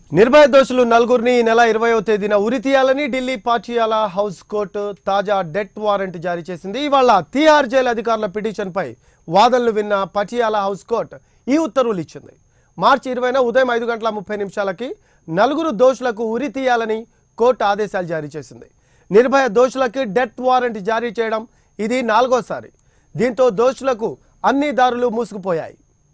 నిర్భయ దోషులు నలుగురిని ఈ నెల ఇరవయో తేదీన ఉరి తీయాలని ఢిల్లీ పాటియాలా హౌస్ కోర్టు తాజా డెత్ వారెంట్ జారీ చేసింది ఇవాళ తీహార్ జైలు అధికారుల పిటిషన్పై వాదనలు విన్న పటియాలా హౌస్ కోర్టు ఈ ఉత్తర్వులు ఇచ్చింది మార్చి ఇరవైన ఉదయం ఐదు గంటల ముప్పై నిమిషాలకి నలుగురు దోషులకు ఉరి తీయాలని కోర్టు ఆదేశాలు జారీ చేసింది నిర్భయ దోషులకి డెత్ వారెంట్ జారీ చేయడం ఇది నాలుగోసారి దీంతో దోషులకు అన్ని దారులు మూసుకుపోయాయి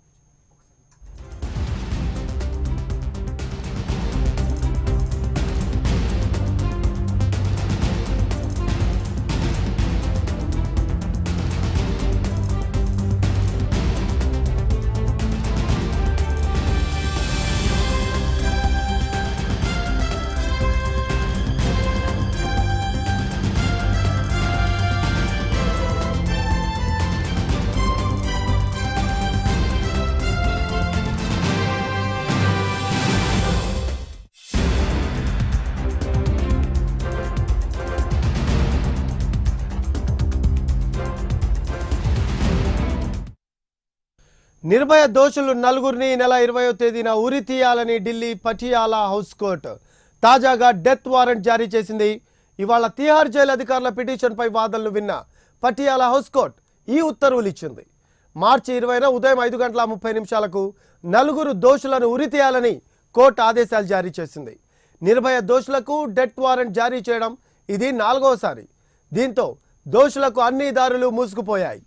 నిర్భయ దోషులు నలుగురిని ఈ నెల ఇరవయో తేదీన ఉరి తీయాలని ఢిల్లీ పటియాలా హౌస్ కోర్టు తాజాగా డెత్ వారెంట్ జారీ చేసింది ఇవాళ తిహార్ జైలు అధికారుల పిటిషన్పై వాదనలు విన్న పటియాలా హౌస్ కోర్టు ఈ ఉత్తర్వులు ఇచ్చింది మార్చి ఇరవైన ఉదయం ఐదు గంటల ముప్పై నిమిషాలకు నలుగురు దోషులను ఉరి తీయాలని కోర్టు ఆదేశాలు జారీ చేసింది నిర్భయ దోషులకు డెత్ వారెంట్ జారీ చేయడం ఇది నాలుగవసారి దీంతో దోషులకు అన్ని దారులు మూసుకుపోయాయి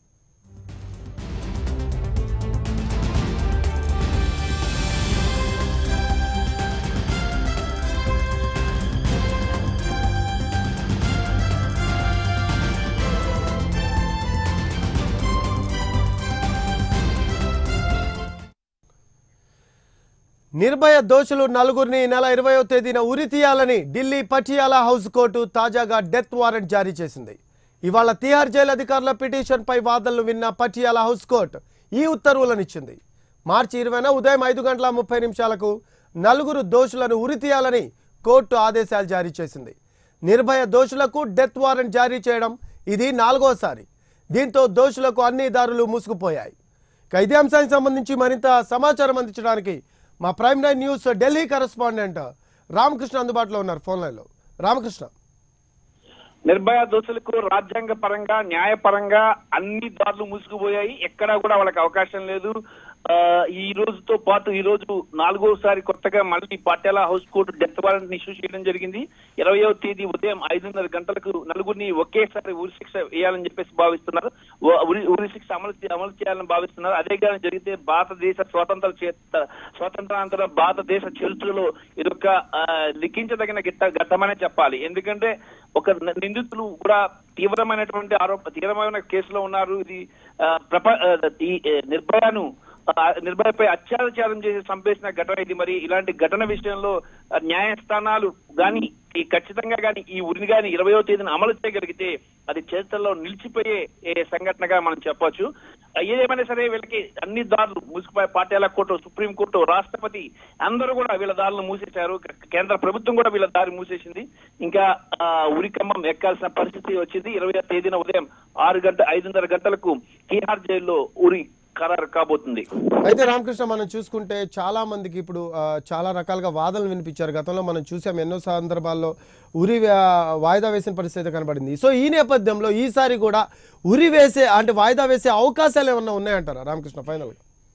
నిర్భయ దోషులు నలుగురిని ఈ నెల ఇరవయో తేదీన ఉరి తీయాలని ఢిల్లీ పటియాలా హౌస్ కోర్టు తాజాగా డెత్ వారెంట్ జారీ చేసింది ఇవాళ తిహార్ జైలు అధికారుల పిటిషన్పై వాదనలు విన్న పటియాలా హౌస్ కోర్టు ఈ ఉత్తర్వులను ఇచ్చింది మార్చి ఇరవైన ఉదయం ఐదు గంటల ముప్పై నిమిషాలకు నలుగురు దోషులను ఉరి తీయాలని కోర్టు ఆదేశాలు జారీ చేసింది నిర్భయ దోషులకు డెత్ వారెంట్ జారీ చేయడం ఇది నాలుగోసారి దీంతో దోషులకు అన్ని దారులు మూసుకుపోయాయి ఇక ఇదే అంశానికి సంబంధించి మరింత సమాచారం అందించడానికి మా prime nine news Delhi correspondent Ramakrishna అందుబాటులో ఉన్నారు ఫోన్ లైన్లో రామకృష్ణ నిర్భయ దోషులకు రాజ్యాంగ పరంగా న్యాయపరంగా అన్ని దారులు మూసుకుపోయాయి ఎక్కడా కూడా వాళ్ళకి అవకాశం లేదు ఆ, ఈ రోజుతో పాటు ఈ రోజు నాలుగోసారి కొత్తగా మళ్ళీ Patiala house court death warrant issue చేయడం జరిగింది ఇరవయో తేదీ ఉదయం ఐదున్నర గంటలకు నలుగురిని ఒకేసారి ఉరి శిక్ష వేయాలని చెప్పేసి భావిస్తున్నారు ఉ- ఉరి ఉరి శిక్ష అమలు చే- అమలు చేయాలని భావిస్తున్నారు అదే కానీ జరిగితే భారతదేశ స్వాతంత్ర చే- స్వాతంత్రానంతర భారతదేశ చరిత్రలో ఇదొక ఆ, లిఖించదగిన గిట్ట ఘట్టమనే చెప్పాలి ఎందుకంటే ఒక ని- నిందితులు కూడా తీవ్రమైనటువంటి ఆరోప తీవ్రమైన కేసులో ఉన్నారు ఇది ఆ, ప్రప ఆ, ఈ ఆ, నిర్భయను ఆ, నిర్భయపై అత్యాచారం చేసి చంపేసిన ఘటన ఇది మరి ఇలాంటి ఘటన విషయంలో ఆ, న్యాయస్థానాలు గాని ఈ ఖచ్చితంగా గాని ఈ ఉరిని గాని ఇరవయో తేదీన అమలు చేయగలిగితే అది చరిత్రలో నిలిచిపోయే ఏ సంఘటనగా మనం చెప్పొచ్చు ఆ, ఏదేమైనా సరే వీళ్ళకి అన్ని దారులు మూసుకుపోయి పార్టీల కోర్టు సుప్రీం కోర్టు రాష్ట్రపతి అందరూ కూడా వీళ్ళ దారులు మూసేశారు కేంద్ర ప్రభుత్వం కూడా వీళ్ళ దారి మూసేసింది ఇంకా ఆ, ఉరికమ్మం ఎక్కాల్సిన పరిస్థితి వచ్చింది ఇరవై తేదీన ఉదయం ఆరు గంట ఐదున్నర గంటలకు తీహార్ జైల్లో ఉరి ఖరారు కాబోతుంది అయితే రామకృష్ణ మనం చూసుకుంటే చాలా మందికి ఇప్పుడు ఆ, చాలా రకాలుగా వాదనలు వినిపించారు గతంలో మనం చూసాం ఎన్నో సందర్భాల్లో ఉరి వా- వాయిదా వేసిన పరిస్థితి కనబడింది సో ఈ నేపథ్యంలో ఈసారి కూడా ఉరి వేసే అంటే వాయిదా వేసే అవకాశాలు ఏమన్నా ఉన్నాయంటారా రామకృష్ణ ఫైనల్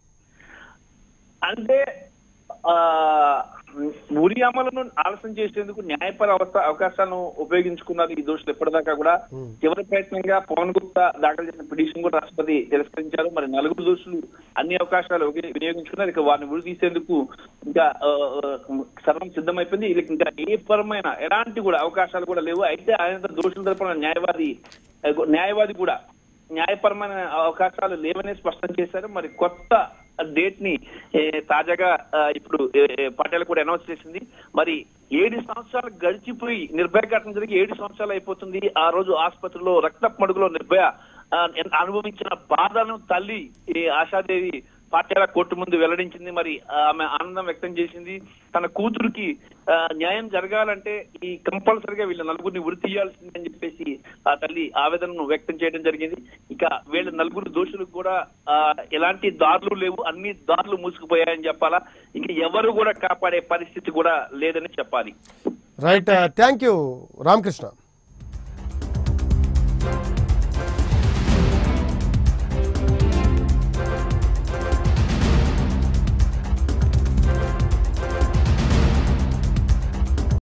అంటే ఆ ఉరి అమలును ఆలస్యం చేసేందుకు న్యాయపర అవస్థ అవకాశాలను ఉపయోగించుకున్నారు ఈ దోషులు ఎప్పటిదాకా కూడా చివరి ప్రయత్నంగా పవన్ గుప్తా దాఖలు చేసిన పిటిషన్ కూడా రాష్ట్రపతి తిరస్కరించారు మరి నలుగురు దోషులు అన్ని అవకాశాలు ఉపయోగి- వినియోగించుకున్నారు ఇక వారిని ఉరి తీసేందుకు ఇంకా ఆ, ఆ, సర్వం సిద్ధమైపోయింది వీళ్ళకి ఇంకా ఏ పరమైన ఎలాంటి కూడా అవకాశాలు కూడా లేవు అయితే ఆయన దోషుల తరపున న్యాయవాది ఆ, న్యాయవాది కూడా న్యాయపరమైన అవకాశాలు లేవని స్పష్టం చేశారు మరి కొత్త డేట్ ని ఏ, తాజాగా ఆ, ఇప్పుడు ఏ, ఏ, పటేల్ కూడా అనౌన్స్ చేసింది మరి ఏడు సంవత్సరాలు గడిచిపోయి నిర్భయ ఘటన జరిగి ఏడు సంవత్సరాలు అయిపోతుంది ఆ రోజు ఆసుపత్రిలో రక్తపు మడుగులో నిర్భయ ఆ, ఎన్- అనుభవించిన బాధను తల్లి ఈ ఆశాదేవి పాట్యాల కోర్టు ముందు వెల్లడించింది మరి ఆమె ఆనందం వ్యక్తం చేసింది తన కూతురికి ఆ, న్యాయం జరగాలంటే ఈ కంపల్సరిగా వీళ్ళ నలుగురిని ఉరి తీయాల్సిందని చెప్పేసి ఆ తల్లి ఆవేదనను వ్యక్తం చేయడం జరిగింది ఇక వీళ్ళ నలుగురు దోషులకు కూడా ఆ, ఎలాంటి దారులు లేవు అన్ని దారులు మూసుకుపోయాయని చెప్పాలా ఇంకా ఎవరు కూడా కాపాడే పరిస్థితి కూడా లేదని చెప్పాలి రైట్ థ్యాంక్ యూ రామకృష్ణ